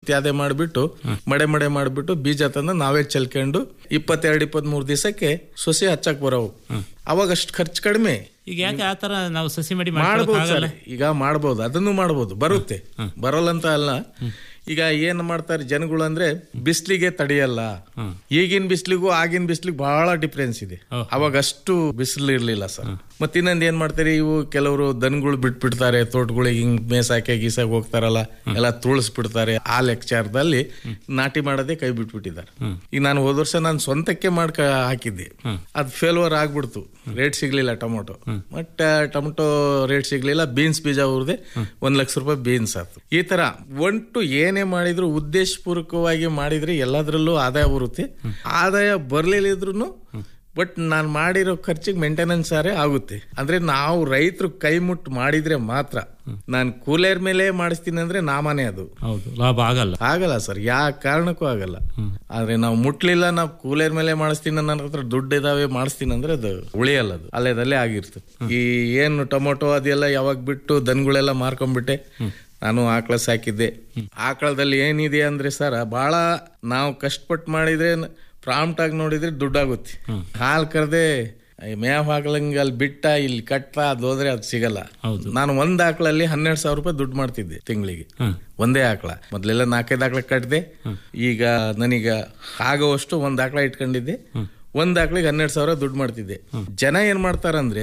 ತ್ಯಾದೆ ಮಾಡಿಬಿಟ್ಟು ಮಡೆ ಮಡೆ ಮಾಡಿಬಿಟ್ಟು ಬೀಜ ತಂದು ನಾವೇ ಚೆಲ್ಕೊಂಡು ಇಪ್ಪತ್ತೆರಡು ಇಪ್ಪತ್ಮೂರು ದಿವಸಕ್ಕೆ ಸೊಸೆ ಹಚ್ಚಕ್ ಬರೋವು ಅವಾಗ ಅಷ್ಟು ಖರ್ಚು ಕಡಿಮೆ ಈಗ ಯಾಕೆ ಆತರ ನಾವು ಸಸಿ ಮಡಿ ಮಾಡ್ಬೋದು ಮಾಡ್ಕೊಳ್ಳೋಕ್ಕಾಗಲ್ಲ ಸರ್ ಈಗ ಮಾಡ್ಬೋದು ಅದನ್ನು ಮಾಡ್ಬೋದು ಬರುತ್ತೆ ಬರಲ್ಲ ಅಂತ ಅಲ್ಲ ಈಗ ಏನ್ ಮಾಡ್ತಾರೆ ಜನಗಳು ಅಂದ್ರೆ ಬಿಸ್ಲಿಗೆ ತಡೆಯಲ್ಲ ಈಗಿನ ಬಿಸ್ಲಿಗೂ ಆಗಿನ ಬಿಸ್ಲಿಗೆ ಬಹಳ ಡಿಫ್ರೆನ್ಸ್ ಇದೆ ಅವಾಗ ಅಷ್ಟು ಬಿಸಿಲು ಇರ್ಲಿಲ್ಲ ಸರ್ ಮತ್ತೆ ಇನ್ನೊಂದ್ ಏನ್ ಮಾಡ್ತಾರೆ ಇವು ಕೆಲವರು ದನಗಳು ಬಿಟ್ಬಿಡ್ತಾರೆ ತೋಟಗಳಿಗೆ ಹಿಂಗ್ ಮೇಸಾಕೆ ಗೀಸಾಕ್ ಹೋಗ್ತಾರಲ್ಲ ಎಲ್ಲ ತುಳಿಸ್ಬಿಡ್ತಾರೆ ಆ ಲೆಕ್ಚಾರದಲ್ಲಿ ನಾಟಿ ಮಾಡೋದೇ ಕೈ ಬಿಟ್ಬಿಟ್ಟಿದ್ದಾರೆ ಈಗ ನಾನು ಹೋದ ವರ್ಷ ನಾನು ಸ್ವಂತಕ್ಕೆ ಮಾಡ್ಕ ಹಾಕಿದ್ದೆ ಅದು ಫೇಲ್ವರ್ ಆಗ್ಬಿಡ್ತು ರೇಟ್ ಸಿಗ್ಲಿಲ್ಲ ಟೊಮೊಟೊ ಬಟ್ ಟೊಮೊಟೊ ರೇಟ್ ಸಿಗ್ಲಿಲ್ಲ ಬೀನ್ಸ್ ಬೀಜ ಹುರಿದೆ ಒಂದ್ ಲಕ್ಷ ರೂಪಾಯಿ ಬೀನ್ಸ್ ಆಯ್ತು ಈ ತರ ಒಂಟು ಏನೇ ಮಾಡಿದ್ರು ಉದ್ದೇಶಪೂರ್ವಕವಾಗಿ ಮಾಡಿದ್ರೆ ಎಲ್ಲದರಲ್ಲೂ ಆದಾಯ ಬರುತ್ತೆ ಆದಾಯ ಬರ್ಲಿಲ್ಲ ಬಟ್ ನಾನು ಮಾಡಿರೋ ಖರ್ಚಿಗೆ ಮೇಂಟೆನೆನ್ಸ್ ಸಾರೇ ಆಗುತ್ತೆ ಅಂದ್ರೆ ನಾವು ರೈತರು ಕೈ ಮುಟ್ಟು ಮಾಡಿದ್ರೆ ಮಾತ್ರ ನಾನು ಕೂಲೇರ್ ಮೇಲೆ ಮಾಡಿಸ್ತೀನಿ ಅಂದ್ರೆ ನಾಮನೇ ಅದು ಹೌದು ಲಾಭ ಆಗಲ್ಲ ಆಗಲ್ಲ ಸರ್ ಯಾ ಕಾರಣಕ್ಕೂ ಆಗಲ್ಲ ಆದ್ರೆ ನಾವು ಮುಟ್ಲಿಲ್ಲ ನಾವು ಕೂಲೇರ್ ಮೇಲೆ ಮಾಡಿಸ್ತೀನಿ ನನ್ನ ಹತ್ರ ದುಡ್ಡು ಇದಾವೆ ಮಾಡಿಸ್ತೀನಿ ಅಂದ್ರೆ ಅದು ಉಳಿಯಲ್ಲ ಅದು ಅಲ್ಲೇದಲ್ಲೇ ಆಗಿರ್ತದೆ ಈ ಏನು ಟೊಮೊಟೊ ಅದೆಲ್ಲ ಯಾವಾಗ ಬಿಟ್ಟು ದನಗಳೆಲ್ಲ ಮಾರ್ಕೊಂಡ್ಬಿಟ್ಟೆ ನಾನು ಆಕಳ ಸಾಕಿದ್ದೆ ಆಕಳದಲ್ಲಿ ಏನಿದೆ ಅಂದ್ರೆ ಸರ್ ಬಹಳ ನಾವು ಕಷ್ಟಪಟ್ಟು ಮಾಡಿದ್ರೆ ಪ್ರಾಂಪ್ಟ್ ಆಗಿ ನೋಡಿದ್ರೆ ದುಡ್ಡಾಗುತ್ತೆ ಹಾಲು ಕರೆದೆ ಮೇವ್ ಹಾಕ್ಲಂಗೆ ಅಲ್ಲಿ ಬಿಟ್ಟ ಇಲ್ಲಿ ಕಟ್ಟ ಅದು ಹೋದ್ರೆ ಅದು ಸಿಗಲ್ಲ ನಾನು ಒಂದ್ ಆಕಳಲ್ಲಿ ಹನ್ನೆರಡು ಸಾವಿರ ರೂಪಾಯಿ ದುಡ್ಡು ಮಾಡ್ತಿದ್ದೆ ತಿಂಗಳಿಗೆ ಒಂದೇ ಆಕಳ ಮೊದ್ಲೆಲ್ಲ ನಾಲ್ಕೈದು ಆಕಳ ಕಟ್ಟಿದೆ ಈಗ ನನಗ ಆಗೋವಷ್ಟು ಒಂದ್ ಆಕಳ ಇಟ್ಕೊಂಡಿದ್ದೆ ಒಂದ್ ಆಕಳಿಗೆ ಹನ್ನೆರಡು ಸಾವಿರ ದುಡ್ಡು ಮಾಡ್ತಿದ್ದೆ ಜನ ಏನ್ ಮಾಡ್ತಾರಂದ್ರೆ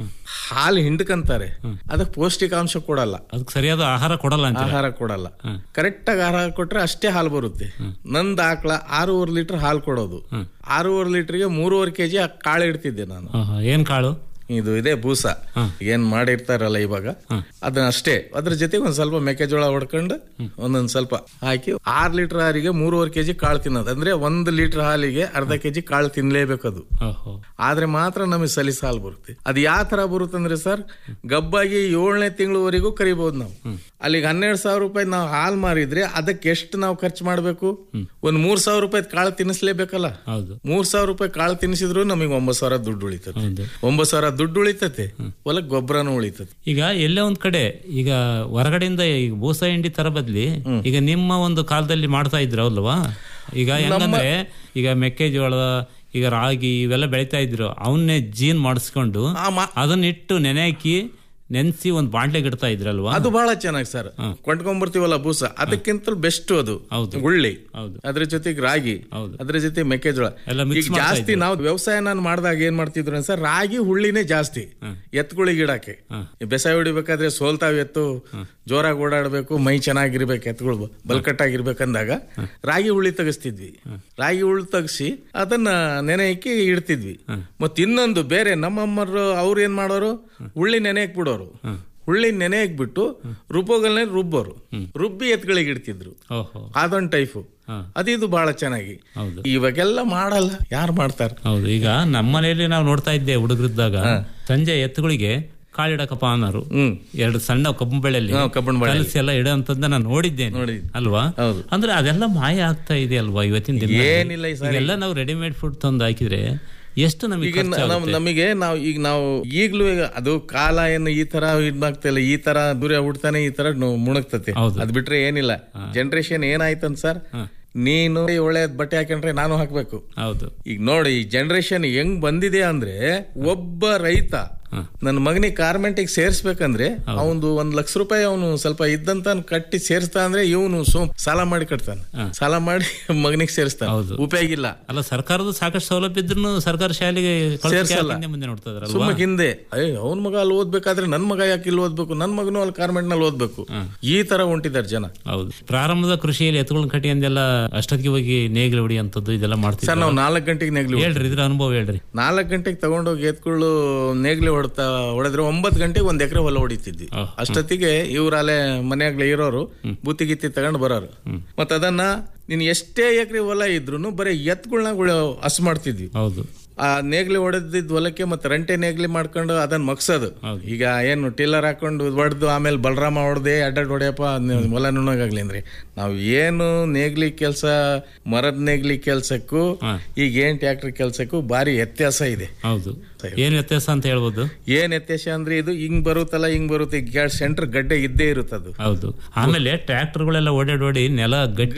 ಹಾಲು ಹಿಂಡ್ಕಂತಾರೆ ಅದಕ್ಕೆ ಪೌಷ್ಟಿಕಾಂಶ ಕೊಡಲ್ಲ ಅದಕ್ಕೆ ಸರಿಯಾದ ಆಹಾರ ಕೊಡಲ್ಲ ಅಂತ ಆಹಾರ ಕೊಡಲ್ಲ ಕರೆಕ್ಟ್ ಆಗಿ ಆಹಾರ ಕೊಟ್ರೆ ಅಷ್ಟೇ ಹಾಲು ಬರುತ್ತೆ ನಂದ್ ಆಕಳ ಆರೂವರೆ ಲೀಟರ್ ಹಾಲು ಕೊಡೋದು ಆರೂವರೆ ಲೀಟರ್ಗೆ ಮೂರುವರೆ ಕೆಜಿ ಕಾಳು ಇಡ್ತಿದ್ದೆ ನಾನು ಏನ್ ಕಾಳು ಇದು ಇದೆ ಬೂಸ ಏನ್ ಮಾಡಿರ್ತಾರಲ್ಲ ಇವಾಗ ಅದನ್ನ ಅಷ್ಟೇ ಅದ್ರ ಜೊತೆಗೆ ಒಂದ್ ಸ್ವಲ್ಪ ಮೆಕ್ಕೆಜೋಳ ಹೊಡ್ಕೊಂಡು ಒಂದೊಂದ್ ಸ್ವಲ್ಪ ಹಾಕಿ ಆರ್ ಲೀಟರ್ ಹಾಲಿಗೆ ಮೂರುವರೆ ಕೆಜಿ ಕಾಳು ತಿನ್ನೋದು ಅಂದ್ರೆ ಒಂದ್ ಲೀಟರ್ ಹಾಲಿಗೆ ಅರ್ಧ ಕೆಜಿ ಕಾಳು ತಿನ್ಲೇಬೇಕು ಅದು ಆದ್ರೆ ಮಾತ್ರ ನಮಗೆ ಸಲೀಸ್ ಹಾಲು ಬರುತ್ತೆ ಅದು ಯಾವ ತರ ಬರುತ್ತೆ ಅಂದ್ರೆ ಸರ್ ಗಬ್ಬಾಗಿ ಏಳನೇ ತಿಂಗಳವರೆಗೂ ಕರಿಬಹುದು ನಾವು ಅಲ್ಲಿಗೆ ಹನ್ನೆರಡು ಸಾವಿರ ರೂಪಾಯಿ ನಾವು ಹಾಲು ಮಾರಿದ್ರೆ ಅದಕ್ಕೆ ಎಷ್ಟು ನಾವು ಖರ್ಚು ಮಾಡ್ಬೇಕು ಒಂದ್ ಮೂರ್ ಸಾವಿರ ರೂಪಾಯಿ ಕಾಳು ತಿನ್ನಿಸ್ಲೇಬೇಕಲ್ಲ ಮೂರ್ ಸಾವಿರ ರೂಪಾಯಿ ಕಾಳು ತಿನ್ನಿಸಿದ್ರು ನಮಗೆ ಒಂಬತ್ತು ಸಾವಿರ ದುಡ್ಡು ಉಳಿತದೆ ಒಂಬತ್ತು ಸಾವಿರ ದುಡ್ಡು ಉಳಿತತೆ ಹೊಲಕ್ ಗೊಬ್ಬರನೂ ಉಳಿತದೆ ಈಗ ಎಲ್ಲೇ ಒಂದ್ ಕಡೆ ಈಗ ಹೊರಗಡೆಯಿಂದ ಈಗ ಬೂಸ ಹಿಂಡಿ ತರ ಬದ್ಲಿ ಈಗ ನಿಮ್ಮ ಒಂದು ಕಾಲದಲ್ಲಿ ಮಾಡ್ತಾ ಇದ್ರಲ್ವಾ ಈಗ ಹೆಂಗಂದ್ರೆ ಈಗ ಮೆಕ್ಕೆಜೋಳ ಈಗ ರಾಗಿ ಇವೆಲ್ಲ ಬೆಳಿತಾ ಇದ್ರು ಅವನ್ನೇ ಜೀನ್ ಮಾಡಿಸ್ಕೊಂಡು ಅದನ್ನ ಇಟ್ಟು ನೆನೆ ಹಾಕಿ ನೆನ್ಸಿ ಒಂದ್ ಬಾಂಡ್ಲೆಗೆ ಇಡ್ತಾ ಇದ್ರಲ್ವಾ ಅದು ಬಹಳ ಚೆನ್ನಾಗಿ ಸರ್ ಕೊಂಡ್ಕೊಂಡ್ಬರ್ತೀವಲ್ಲ ಬೂಸ ಅದಕ್ಕಿಂತ ಬೆಸ್ಟ್ ಅದು ಗುಳ್ಳಿ ಅದ್ರ ಜೊತೆಗೆ ರಾಗಿ ಅದ್ರ ಜೊತೆ ಮೆಕ್ಕೆಜೋಳ ಈಗ ಜಾಸ್ತಿ ನಾವು ವ್ಯವಸಾಯ ನಾನು ಮಾಡಿದಾಗ ಏನ್ ಮಾಡ್ತಿದ್ರು ಸರ್ ರಾಗಿ ಹುಳ್ಳಿನೇ ಜಾಸ್ತಿ ಎತ್ತುಗಳಿಗೆ ಇಡಕ್ಕೆ ಬೆಸಾಯ ಹೊಡಿಬೇಕಾದ್ರೆ ಸೋಲ್ತಾವ್ ಎತ್ತು ಜೋರಾಗಿ ಓಡಾಡ್ಬೇಕು ಮೈ ಚೆನ್ನಾಗಿರ್ಬೇಕು ಎತ್ತುಗಳು ಬಲ್ಕಟ್ಟಾಗಿರ್ಬೇಕಂದಾಗ ರಾಗಿ ಹುಳ್ಳಿ ತೆಗಿಸ್ತಿದ್ವಿ ರಾಗಿ ಹುಳ್ಳಿ ತೆಗಿಸಿ ಅದನ್ನ ನೆನೆ ಹಾಕಿ ಇಡ್ತಿದ್ವಿ ಮತ್ ಇನ್ನೊಂದು ಬೇರೆ ನಮ್ಮಮ್ಮರು ಅವ್ರು ಏನ್ ಮಾಡೋರು ಹುಳ್ಳಿ ನೆನೆಯಕ್ ಬಿಡೋರು ಹುಳ್ಳಿ ನೆನೆಯಕ್ ಬಿಟ್ಟು ರುಬ್ಬೋಗಲ್ನೇ ರುಬ್ಬೋರು ರುಬ್ಬಿ ಎತ್ಗಳಿಗೆ ಇಡ್ತಿದ್ರು ಅದೊಂದ್ ಟೈಫು ಅದಿದು ಬಹಳ ಚೆನ್ನಾಗಿ ಇವಾಗೆಲ್ಲ ಮಾಡಲ್ಲ ಯಾರು ಮಾಡ್ತಾರ ಹೌದು ಈಗ ನಮ್ಮ ಮನೆಯಲ್ಲಿ ನಾವು ನೋಡ್ತಾ ಇದ್ದೆ ಹುಡುಗರಿದ್ದಾಗ ಸಂಜೆ ಎತ್ತುಗಳಿಗೆ ಕಾಳಿಡಕಪ್ಪ ಅನ್ನೋರು ಎರಡು ಸಣ್ಣ ಕಬ್ಬು ಬೆಳೆಯಲ್ಲಿ ಕಬ್ಬನ್ ಬೆಳೆಯಲ್ಲಿ. ಕಲಸಿ ಎಲ್ಲ ಇಡೋಂಥದ್ದನ್ನ ನಾನು ನೋಡಿದ್ದೇನೆ ಅಲ್ವಾ ಅಂದ್ರೆ ಅದೆಲ್ಲ ಮಾಯ ಆಗ್ತಾ ಇದೆ ಅಲ್ವಾ ಇವತ್ತಿನ ದಿನ ಏನಿಲ್ಲ ಈ ಸಾರಿ. ಎಲ್ಲ ನಾವು ರೆಡಿಮೇಡ್ ಫುಡ್ ತಂದು ಹಾಕಿದ್ರೆ ಎಷ್ಟು ನಮಗೆ ಈಗ ನಮ್- ನಮಗೆ ನಾವು ಈಗ ನಾವು ಈಗ್ಲೂ ಈಗ ಅದು ಕಾಲ ಏನು ಈ ತರ ಇದಾಗ್ತಿಲ್ಲ ಈ ತರ ದೂರ ಹುಡ್ತಾನೆ ಈ ತರ ನು- ಮುಣಗ್ತತೆ ಅದ್ ಬಿಟ್ರೆ ಏನಿಲ್ಲ ಜನರೇಷನ್ ಏನಾಯ್ತಂತ ಸರ್ ನೀನು ಒಳ್ಳೆ ಬಟ್ಟೆ ಹಾಕೊಂಡ್ರೆ ನಾನು ಹಾಕ್ಬೇಕು ಹೌದು ಈಗ ನೋಡಿ ಈ ಜನರೇಷನ್ ಹೆಂಗ್ ಬಂದಿದೆ ಅಂದ್ರೆ ಒಬ್ಬ ರೈತ ನನ್ನ ಮಗನಿಗೆ ಕಾರ್ಮೆಂಟಿಗೆ ಸೇರ್ಸ್ಬೇಕಂದ್ರೆ ಅವನು ಒಂದ್ ಲಕ್ಷ ರೂಪಾಯಿ ಅವನು ಸ್ವಲ್ಪ ಇದ್ದಂತ ಕಟ್ಟಿ ಸೇರಿಸ್ತಾ ಅಂದ್ರೆ ಇವನು ಸಾಲ ಮಾಡಿ ಕಟ್ತಾನೆ ಸಾಲ ಮಾಡಿ ಮಗನಿಗೆ ಸೇರಿಸ್ತಾನೆ ಉಪಯೋಗ ಇಲ್ಲ ಅಲ್ಲ ಸರ್ಕಾರದ ಸಾಕಷ್ಟು ಸೌಲಭ್ಯ ಇದ್ರು ಸರ್ಕಾರ ಶಾಲೆಗೆ ಕಳ್ಸೋಕೆ ಸೇರ್ಸಲ್ಲ. ಹಿಂದೆ ಮುಂದೆ ನೋಡ್ತಾ ಇದಾರಲ್ವಾ ಸುಮ್ಮ ಹಿಂದೆ ಅಯ್ಯ ಅವನ ಮಗ ಅಲ್ಲಿ ಓದ್ಬೇಕಾದ್ರೆ ನನ್ ಮಗ ಯಾಕೆ ಇಲ್ಲಿ ಓದ್ಬೇಕು ನನ್ ಮಗನು ಅಲ್ಲಿ ಕಾರ್ಮೆಂಟ್ ನಲ್ಲಿ ಓದ್ಬೇಕು ಈ ತರ ಹೊಂಟಿದ್ದಾರೆ ಜನ ಹೌದು ಪ್ರಾರಂಭದ ಕೃಷಿಯಲ್ಲಿ ಎತ್ತುಗಳನ್ನ ಕಟ್ಟಿ ಅಂದೆಲ್ಲ ಅಷ್ಟೊತ್ತಿಗೆ ಹೋಗಿ ನೇಗಿಲು ಹೊಡಿಯಂತದ್ದು ಇದೆಲ್ಲ ಸರ್ ಮಾಡ್ತೀವಿ ನಾವು ನಾಲ್ಕು ಗಂಟೆಗೆ ನೆಗ್ಲಿ ಹೇಳ್ರಿ ಇದ್ರ ಅನುಭವ ಹೇಳ್ರಿ ನಾಲ್ಕು ಗಂಟೆಗೆ ತಗೊಂಡೋಗಿ ಎತ್ಕೊಳ್ಳು ನೇಗ್ಲಿ ಹೊಡ್ತಾ ಹೊಡೆದ್ರೆ ಒಂಬತ್ತು ಗಂಟೆಗೆ ಒಂದ್ ಎಕರೆ ಹೊಲ ಹೊಡಿತಿದ್ವಿ ಅಷ್ಟೊತ್ತಿಗೆ ಇವ್ರಲ್ಲೇ ಮನೆಯಾಗ್ಲೇ ಇರೋರು ಬುತ್ತಿ ಗಿತ್ತಿ ತಗೊಂಡ್ ಬರೋರು ಮತ್ತ ಅದನ್ನ ನೀನ್ ಎಷ್ಟೇ ಎಕರೆ ಹೊಲ ಇದ್ರು ಬರೀ ಎತ್ಗಳನ್ನ ಹಸ್ ಮಾಡ್ತಿದ್ವಿ ಹೌದು ಆ ನೇಗ್ಲಿ ಹೊಡೆದಿದ್ ಹೊಲಕ್ಕೆ ಮತ್ತೆ ರಂಟೆ ನೇಗ್ಲಿ ಮಾಡ್ಕೊಂಡು ಅದನ್ನ ಮಗ್ಸೋದು ಈಗ ಏನು ಟೀಲರ್ ಹಾಕೊಂಡು ಹೊಡೆದು ಆಮೇಲೆ ಬಲರಾಮ ಹೊಡೆದೆ ಅಡ್ಡಾಡ್ ಹೊಡೆಯಪ್ಪ ನೀವ್ ಹೊಲ ನುಣ್ಣಗಾಗ್ಲಿ ಅಂದ್ರೆ ನಾವು ಏನು ನೇಗ್ಲಿ ಕೆಲಸ ಮರದ ನೇಗ್ಲಿ ಕೆಲ್ಸಕ್ಕೂ ಈಗ ಏನ್ ಟ್ಯಾಕ್ಟರ್ ಕೆಲ್ಸಕ್ಕೂ ಭಾರಿ ವ್ಯತ್ಯಾಸ ಇದೆ ಹೌದು ಏನ್ ವ್ಯತ್ಯಾಸ ಅಂತ ಹೇಳ್ಬೋದು ಏನ್ ವ್ಯತ್ಯಾಸ ಅಂದ್ರೆ ಇದು ಹಿಂಗ್ ಬರುತ್ತಲ್ಲ ಹಿಂಗ್ ಬರುತ್ತೆ ಸೆಂಟರ್ ಗಡ್ಡೆ ಇದ್ದೇ ಇರುತ್ತದು ಹೌದು ಆಮೇಲೆ ಟ್ರ್ಯಾಕ್ಟರ್ಗಳೆಲ್ಲ ಓಡಾಡಿ ಓಡಿ ನೆಲ ಗಟ್ಟಿ